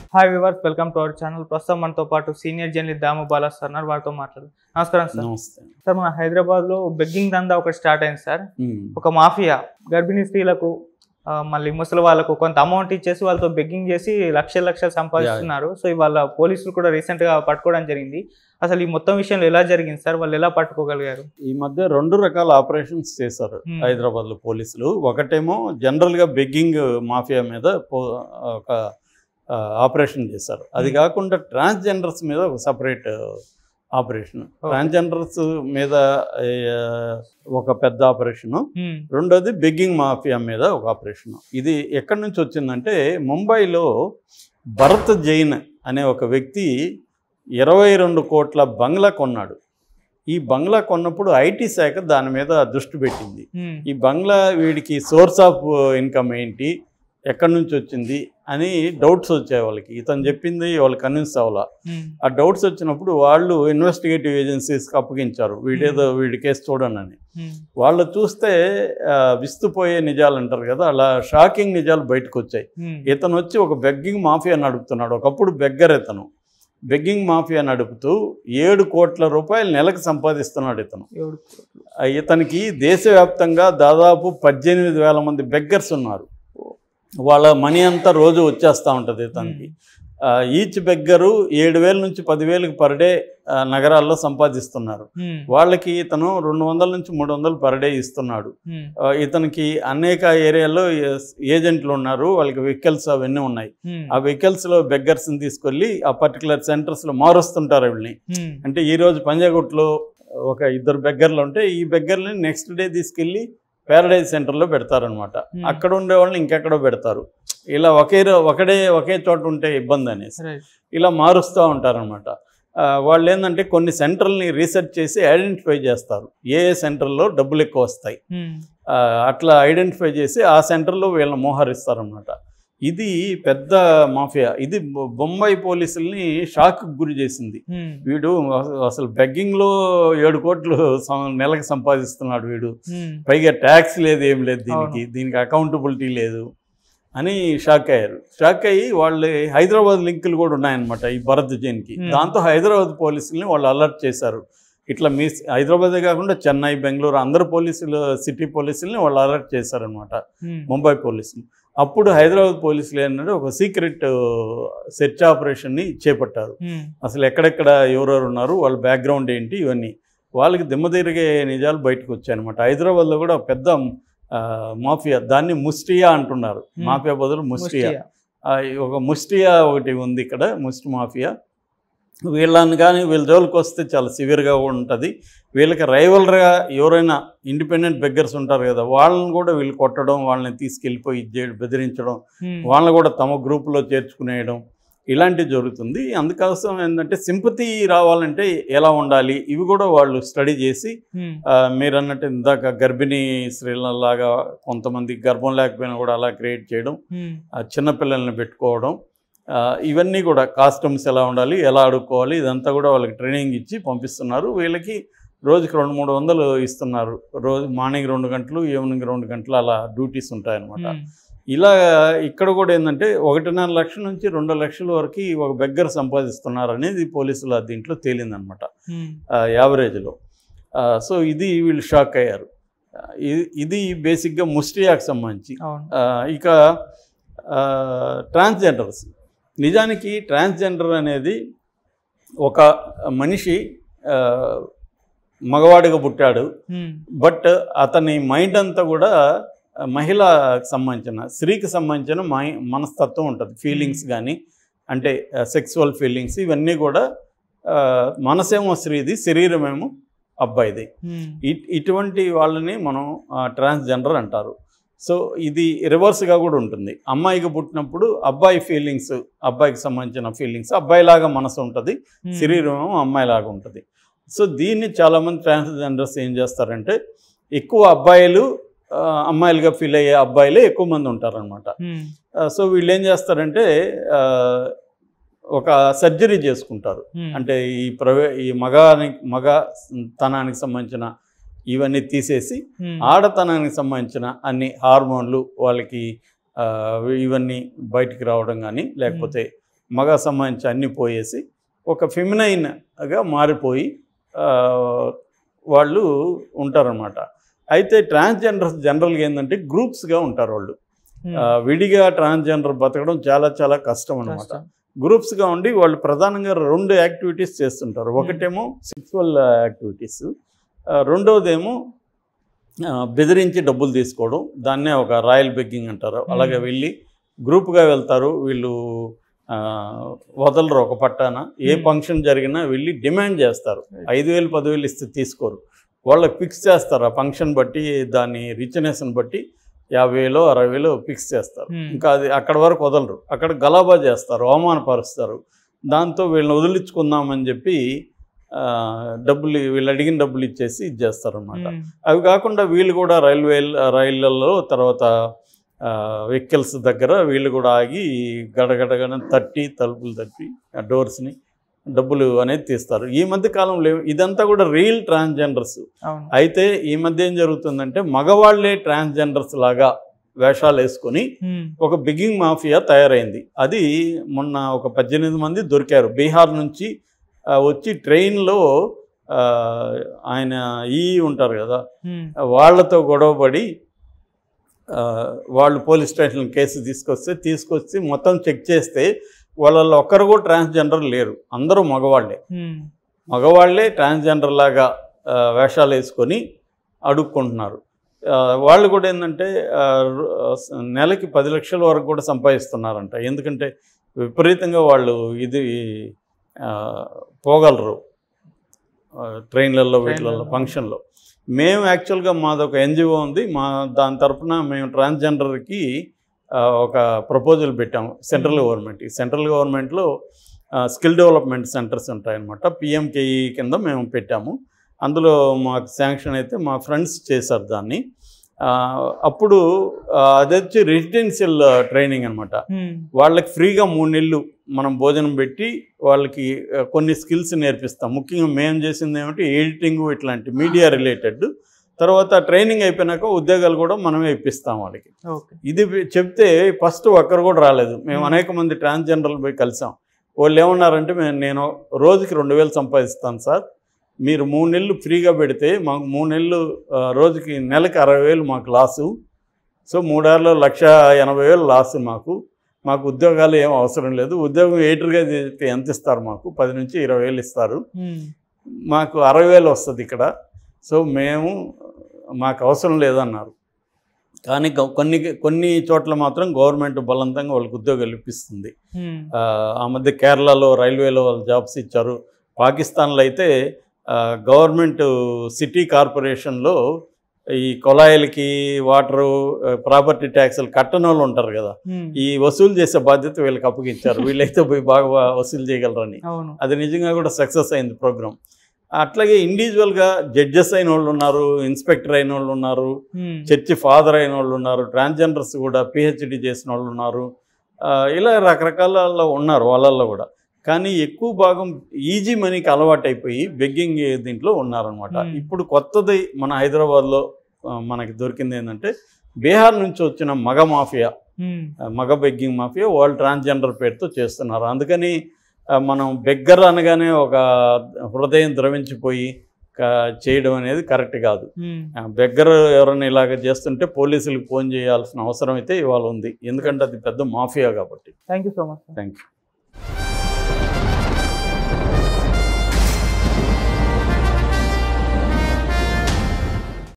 Hi viewers welcome to our channel ప్రస్తుతం మనతో పాటు senior journalist Damu Bala sir ఉన్నారు వారితో మాట్లాడు నమస్కారం సార్ నమస్తే సార్ మన హైదరాబాద్ లో బెగ్గింగ్ దందా ఒకటి స్టార్ట్ అయింది సార్ ఉమ్. ఒక మాఫియా గర్భిణీ స్త్రీలకు ఆ, మళ్ళీ ముసలి వాళ్ళకు కొంత అమౌంట్ ఇచ్చేసి వాళ్ళతో బెగ్గింగ్ చేసి లక్షల లక్షలు సంపాదిస్తున్నారు సో ఇవాళ పోలీసులు కూడా రీసెంట్ గా పట్టుకోవడం జరిగింది అసలు ఈ మొత్తం విషయంలో ఎలా జరిగింది సార్ వాళ్ళు ఎలా పట్టుకోగలిగారు ఈ మధ్య రెండు రకాల ఆపరేషన్స్ చేశారు Hmm. హైదరాబాద్ లో పోలీసులు ఒకటేమో జనరల్ గా బెగ్గింగ్ మాఫియా మీద పో- ఒక ఆ, ఆపరేషన్ చేశారు అది Hmm. కాకుండా ట్రాన్స్జెండర్స్ మీద ఒక సపరేట్ ఆపరేషన్ ట్రాన్స్జెండర్స్ మీద ఆ, ఒక పెద్ద ఆపరేషను ఉమ్, రెండోది బెగ్గింగ్ మాఫియా మీద ఒక ఆపరేషన్ ఇది ఎక్కడి నుంచి వచ్చిందంటే ముంబైలో భరత్ జైన్ అనే ఒక వ్యక్తి ఇరవై రెండు కోట్ల బంగ్లా కొన్నాడు ఈ బంగ్లా కొన్నప్పుడు ఐటీ శాఖ దాని మీద దృష్టి పెట్టింది ఉమ్, ఈ బంగ్లా వీడికి సోర్స్ ఆఫ్ ఇన్కమ్ ఏంటి ఎక్కడి నుంచి వచ్చింది అని డౌట్స్ వచ్చాయి వాళ్ళకి ఇతను చెప్పింది వాళ్ళు కన్విన్స్ అవ్వాల ఉమ్, ఆ డౌట్స్ వచ్చినప్పుడు వాళ్ళు ఇన్వెస్టిగేటివ్ ఏజెన్సీస్కి అప్పగించారు వీడేదో వీడి కేసు చూడండి అని ఉమ్, వాళ్ళు చూస్తే ఆ, విస్తుపోయే నిజాలు అంటారు కదా అలా షాకింగ్ నిజాలు బయటకు వచ్చాయి ఉమ్, ఇతను వచ్చి ఒక బెగ్గింగ్ మాఫియా నడుపుతున్నాడు ఒకప్పుడు బెగ్గర్ ఇతను బెగ్గింగ్ మాఫియా నడుపుతూ ఏడు కోట్ల రూపాయలు నెలకు సంపాదిస్తున్నాడు ఇతను ఏడు కోట్లు. ఆ, ఇతనికి దేశవ్యాప్తంగా దాదాపు పద్దెనిమిది వేల మంది బెగ్గర్స్ ఉన్నారు వాళ్ళ మనీ అంతా రోజు వచ్చేస్తూ ఉంటుంది ఇతనికి ఈచ్ బెగ్గరు ఏడు వేల నుంచి పదివేలకు పర్ డే నగరాల్లో సంపాదిస్తున్నారు ఉమ్, వాళ్ళకి ఇతను రెండు వందల నుంచి మూడు వందలు పర్ డే ఇస్తున్నాడు ఉమ్, ఆ, ఇతనికి అనేక ఏరియాల్లో ఎస్- ఏజెంట్లు ఉన్నారు వాళ్ళకి వెహికల్స్ అవన్నీ ఉన్నాయి ఉమ్, ఆ వెహికల్స్లో బెగ్గర్స్ని తీసుకెళ్ళి ఆ పర్టికులర్ సెంటర్స్లో మారుస్తుంటారు వీళ్ళని ఉమ్, అంటే ఈరోజు పంజాగుట్లో ఒక ఇద్దరు బెగ్గర్లు ఉంటే ఈ బెగ్గర్ని నెక్స్ట్ డే తీసుకెళ్ళి ప్యారడైజ్ సెంటర్లో పెడతారనమాట Hmm. అక్కడ ఉండే వాళ్ళని ఇంకెక్కడో పెడతారు ఇలా ఒకే రో- ఒకడే ఒకే చోట ఉంటే ఇబ్బంది అనేసి రైట్. ఇలా మారుస్తూ ఉంటారనమాట వాళ్ళు ఏంటంటే కొన్ని సెంటర్ని రీసెర్చ్ చేసి ఐడెంటిఫై చేస్తారు ఏ ఏ సెంటర్లో డబ్బులు ఎక్కువ వస్తాయి ఉమ్, ఆ, అట్లా ఐడెంటిఫై చేసి ఆ సెంటర్లో వీళ్ళని మోహరిస్తారనమాట ఇది పెద్ద మాఫియా ఇది బొ- బొంబాయి పోలీసుల్ని షాక్ గురి చేసింది ఉమ్, వీడు అస- అసలు బెగ్గింగ్లో ఏడు కోట్లు సం- నెలకు సంపాదిస్తున్నాడు వీడు ఉమ్, పైగా ట్యాక్స్ లేదు ఏం లేదు దీనికి దీనికి అకౌంటబిలిటీ లేదు అని షాక్ అయ్యారు షాక్ అయ్యి వాళ్ళు హైదరాబాద్ లింకులు కూడా ఉన్నాయన్నమాట ఈ భరత్ జైన్కి Hmm. దాంతో హైదరాబాద్ పోలీసుల్ని వాళ్ళు అలర్ట్ చేశారు ఇట్లా మీ హైదరాబాదే కాకుండా చెన్నై బెంగళూరు అందరు పోలీసులు సిటీ పోలీసుల్ని వాళ్ళు అలర్ట్ చేశారనమాట ఉమ్, ముంబై పోలీసులు అప్పుడు హైదరాబాద్ పోలీసులు ఏంటంటే ఒక సీక్రెట్ సెర్చ్ ఆపరేషన్ని చేపట్టారు ఉమ్, అసలు ఎక్కడెక్కడ ఎవరెవరు ఉన్నారు వాళ్ళ బ్యాక్గ్రౌండ్ ఏంటి ఇవన్నీ వాళ్ళకి దిమ్మ తిరిగే నిజాలు బయటకు వచ్చాయన్నమాట హైదరాబాద్లో కూడా పెద్ద ఆ, మాఫియా దాన్ని ముస్టియా అంటున్నారు Hmm. మాఫియా బదులు ముస్టియా ముష్టియా. ఆ, ఒక ముస్టియా ఒకటి ఉంది ఇక్కడ ముస్ట్ మాఫియా వీళ్ళని కానీ వీళ్ళ జోలికి వస్తే చాలా సివియర్గా ఉంటుంది వీళ్ళకి రైవల్గా ఎవరైనా ఇండిపెండెంట్ బెగ్గర్స్ ఉంటారు కదా వాళ్ళని కూడా వీళ్ళు కొట్టడం వాళ్ళని తీసుకెళ్ళిపోయి ఇది చేయడం బెదిరించడం ఉమ్, వాళ్ళని కూడా తమ గ్రూపులో చేర్చుకునేయడం ఇలాంటివి జరుగుతుంది అందుకోసం ఏంటంటే సింపతి రావాలంటే ఎలా ఉండాలి ఇవి కూడా వాళ్ళు స్టడీ చేసి ఉమ్, ఆ, మీరు అన్నట్టు ఇందాక గర్భిణీ స్త్రీలలాగా కొంతమంది గర్భం లేకపోయినా కూడా అలా క్రియేట్ చేయడం ఉమ్, ఆ, చిన్నపిల్లల్ని పెట్టుకోవడం ఆ, ఇవన్నీ కూడా కాస్ట్యూమ్స్ ఎలా ఉండాలి ఎలా ఆడుకోవాలి ఇదంతా కూడా వాళ్ళకి ట్రైనింగ్ ఇచ్చి పంపిస్తున్నారు వీళ్ళకి రోజుకి రెండు మూడు వందలు ఇస్తున్నారు రోజు మార్నింగ్ రెండు గంటలు ఈవినింగ్ రెండు గంటలు అలా డ్యూటీస్ ఉంటాయన్నమాట ఉమ్, ఇలా ఇక్కడ కూడా ఏంటంటే ఒకటిన్నర లక్షల నుంచి రెండు లక్షల వరకు ఒక బెగ్గర సంపాదిస్తున్నారు అనేది పోలీసుల దీంట్లో తేలిందనమాట ఉమ్, యావరేజ్లో సో ఇది వీళ్ళు షాక్ అయ్యారు ఆ, ఇది ఇది బేసిక్గా ముస్టియాకి సంబంధించి అవును ఆ, ఇక ట్రాన్స్జెండర్స్ నిజానికి ట్రాన్స్జెండర్ అనేది ఒక మనిషి ఆ, మగవాడిగా పుట్టాడు ఉమ్, బట్ అతని మైండ్ అంతా కూడా మహిళకు సంబంధించిన స్త్రీకి సంబంధించిన మై మనస్తత్వం ఉంటుంది ఫీలింగ్స్ కానీ అంటే సెక్సువల్ ఫీలింగ్స్ ఇవన్నీ కూడా ఆ, మనసేమో స్త్రీది శరీరమేమో అబ్బాయిది ఉమ్, ఇ- ఇటువంటి వాళ్ళని మనం ట్రాన్స్జెండర్ అంటారు సో ఇది రివర్స్గా కూడా ఉంటుంది అమ్మాయికి పుట్టినప్పుడు అబ్బాయి ఫీలింగ్స్ అబ్బాయికి సంబంధించిన ఫీలింగ్స్ అబ్బాయిలాగా మనసు ఉంటుంది ఉమ్, శరీరం ఏమో అమ్మాయిలాగా ఉంటుంది సో దీన్ని చాలామంది ట్రాన్స్జెండర్స్ ఏం చేస్తారంటే ఎక్కువ అబ్బాయిలు ఆ, అమ్మాయిలుగా ఫీల్ అయ్యే అబ్బాయిలే ఎక్కువ మంది ఉంటారనమాట ఉమ్, సో వీళ్ళు ఏం చేస్తారంటే ఆ, ఒక సర్జరీ చేసుకుంటారు ఉమ్, అంటే ఈ ప్రవే ఈ మగానికి మగ తనానికి సంబంధించిన ఇవన్నీ తీసేసి ఉమ్, ఆడతనానికి సంబంధించిన అన్ని హార్మోన్లు వాళ్ళకి ఆ, ఇవన్నీ బయటికి రావడం కానీ లేకపోతే మగ సంబంధించి అన్నీ పోయేసి ఒక ఫెమినైన్గా మారిపోయి ఆ, వాళ్ళు ఉంటారనమాట అయితే ట్రాన్స్జెండర్స్ జనరల్గా ఏంటంటే గ్రూప్స్గా ఉంటారు వాళ్ళు ఉమ్. ఆ, విడిగా ట్రాన్స్జెండర్ బతకడం చాలా చాలా కష్టం అనమాట కష్టం. గ్రూప్స్గా ఉండి వాళ్ళు ప్రధానంగా రెండు యాక్టివిటీస్ చేస్తుంటారు ఒకటేమో సెక్సువల్ యాక్టివిటీస్ రెండవదేమో ఆ, బెదిరించి డబ్బులు తీసుకోవడం దాన్నే ఒక రాయల్ బెగ్గింగ్ అంటారు అలాగే వెళ్ళి గ్రూప్గా వెళ్తారు వీళ్ళు ఆ, వదలరు ఒక పట్టాన ఏ Hmm. ఫంక్షన్ జరిగినా వెళ్ళి డిమాండ్ చేస్తారు ఐదు వేలు పదివేలు ఇస్తే తీసుకోరు వాళ్ళకి ఫిక్స్ చేస్తారు ఆ ఫంక్షన్ బట్టి దాని రిచ్నెస్ని బట్టి యాభై వేలు అరవై వేలు ఫిక్స్ చేస్తారు Hmm. ఇంకా అది అక్కడ వరకు వదలరు అక్కడ గలాబా చేస్తారు అవమానపరుస్తారు దాంతో వీళ్ళని వదిలించుకుందామని చెప్పి ఆ, డబ్బులు వీళ్ళు అడిగిన డబ్బులు ఇచ్చేసి ఇది చేస్తారన్నమాట ఉమ్. అవి కాకుండా వీళ్ళు కూడా రైల్వే రైళ్లలో తర్వాత వెహికల్స్ దగ్గర వీళ్ళు కూడా ఆగి గడగడగడ తట్టి తలుపులు తట్టి ఆ డోర్స్ని డబ్బులు అనేది తీస్తారు ఈ మధ్య కాలంలో ఇదంతా కూడా రియల్ ట్రాన్స్జెండర్స్ అవును అయితే ఈ మధ్య ఏం జరుగుతుందంటే మగవాళ్లే ట్రాన్స్జెండర్స్ లాగా వేషాలు వేసుకొని ఉమ్. ఒక బిగ్గింగ్ మాఫియా తయారైంది అది మొన్న ఒక పద్దెనిమిది మంది దొరికారు బీహార్ నుంచి ఆ, వచ్చి ట్రైన్లో ఆ, ఆయన ఈ ఉంటారు కదా ఉమ్. వాళ్ళతో గొడవపడి ఆ, వాళ్ళు పోలీస్ స్టేషన్ కేసు తీసుకొస్తే తీసుకొచ్చి మొత్తం చెక్ చేస్తే వాళ్ళల్లో ఒక్కరు కూడా ట్రాన్స్జెండర్ లేరు అందరూ మగవాళ్ళే ఉమ్. మగవాళ్ళే ట్రాన్స్జెండర్ లాగా ఆ, వేషాలు వేసుకొని అడుక్కుంటున్నారు ఆ, వాళ్ళు కూడా ఏంటంటే ఆ, రు- ఆ, స- నెలకి పది లక్షల వరకు కూడా సంపాదిస్తున్నారంట ఎందుకంటే విపరీతంగా వాళ్ళు ఇది ఆ, పోగలరు ఆ, ట్రైన్లలో వీటిలలో ట్రైన్లలో. ఫంక్షన్లో మేము యాక్చువల్గా మాది ఒక ఎన్జిఓ ఉంది మా దాని తరపున మేము ట్రాన్స్జెండర్కి ఆ, ఒక ప్రపోజల్ పెట్టాము సెంట్రల్ Mhm. గవర్నమెంట్కి సెంట్రల్ గవర్నమెంట్లో స్కిల్ డెవలప్మెంట్ సెంటర్స్ ఉంటాయన్నమాట పిఎంకేఈ కింద మేము పెట్టాము అందులో మాకు శాంక్షన్ అయితే మా ఫ్రెండ్స్ చేశారు దాన్ని ఆ, అప్పుడు ఆ, అది వచ్చి రెసిడెన్షియల్ ట్రైనింగ్ అనమాట ఉమ్. వాళ్ళకి ఫ్రీగా మూడు నెలలు మనం భోజనం పెట్టి వాళ్ళకి ఆ, కొన్ని స్కిల్స్ నేర్పిస్తాం ముఖ్యంగా మేము చేసింది ఏమిటి ఎడిటింగ్ ఇట్లాంటి మీడియా రిలేటెడ్ తర్వాత ట్రైనింగ్ అయిపోయినాక ఉద్యోగాలు కూడా మనమే ఇప్పిస్తాం వాళ్ళకి ఓకే ఇది చెప్తే ఫస్ట్ ఒక్కరు కూడా రాలేదు మేము Hmm. అనేక మంది ట్రాన్స్జెండర్లు పోయి కలిసాం వాళ్ళు ఏమన్నారంటే మేము నేను రోజుకి రెండు వేలు సంపాదిస్తాను సార్ మీరు మూడు నెలలు ఫ్రీగా పెడితే మాకు మూడు నెలలు ఆ, రోజుకి నెలకి అరవై వేలు మాకు లాసు సో మూడేళ్ళలో లక్ష ఎనభై వేలు లాస్ మాకు మాకు ఉద్యోగాలు ఏం అవసరం లేదు ఉద్యోగం ఎయిటర్గా చేస్తే ఎంత ఇస్తారు మాకు పది నుంచి ఇరవై వేలు ఇస్తారు ఉమ్. మాకు అరవై వేలు వస్తుంది ఇక్కడ సో మేము మాకు అవసరం లేదన్నారు కానీ గ- కొన్ని కొన్ని చోట్ల మాత్రం గవర్నమెంట్ బలవంతంగా వాళ్ళకి ఉద్యోగాలు ఇప్పిస్తుంది ఉమ్. ఆ, ఆ మధ్య కేరళలో రైల్వేలో వాళ్ళు జాబ్స్ ఇచ్చారు పాకిస్తాన్లో అయితే ఆ, గవర్నమెంట్ సిటీ కార్పొరేషన్లో ఈ కొలాయిలకి వాటరు ప్రాపర్టీ ట్యాక్స్లు కట్టని వాళ్ళు ఉంటారు కదా ఉమ్. ఈ వసూలు చేసే బాధ్యత వీళ్ళకి అప్పగించారు వీళ్ళైతే పోయి బాగా వసూలు చేయగలరని అవును అది నిజంగా కూడా సక్సెస్ అయింది ప్రోగ్రామ్ అట్లాగే ఇండివిజువల్గా జడ్జెస్ అయిన వాళ్ళు ఉన్నారు ఇన్స్పెక్టర్ అయిన వాళ్ళు ఉన్నారు ఉమ్. చర్చి ఫాదర్ అయిన వాళ్ళు ఉన్నారు ట్రాన్స్జెండర్స్ కూడా పిహెచ్డి చేసిన వాళ్ళు ఉన్నారు ఆ, ఇలా రకరకాల వాళ్ళు ఉన్నారు వాళ్ళల్లో కూడా కానీ ఎక్కువ భాగం ఈజీ మనీకి అలవాటు అయిపోయి బెగ్గింగ్ దీంట్లో ఉన్నారనమాట Hmm. ఇప్పుడు కొత్తది మన హైదరాబాద్లో ఆ, మనకి దొరికింది ఏంటంటే బీహార్ నుంచి వచ్చిన మగ మాఫియా ఉమ్. ఆ, మగ బెగ్గింగ్ మాఫియా వాళ్ళు ట్రాన్స్జెండర్ పేరుతో చేస్తున్నారు అందుకని ఆ, మనం బెగ్గర్ అనగానే ఒక హృదయం ద్రవించిపోయి క- చేయడం అనేది కరెక్ట్ కాదు ఉమ్. ఆ, బెగ్గర్ ఎవరైనా ఇలాగ చేస్తుంటే పోలీసులకు ఫోన్ చేయాల్సిన అవసరం అయితే ఇవాళ ఉంది ఎందుకంటే అది పెద్ద మాఫియా కాబట్టి thank you so much thank you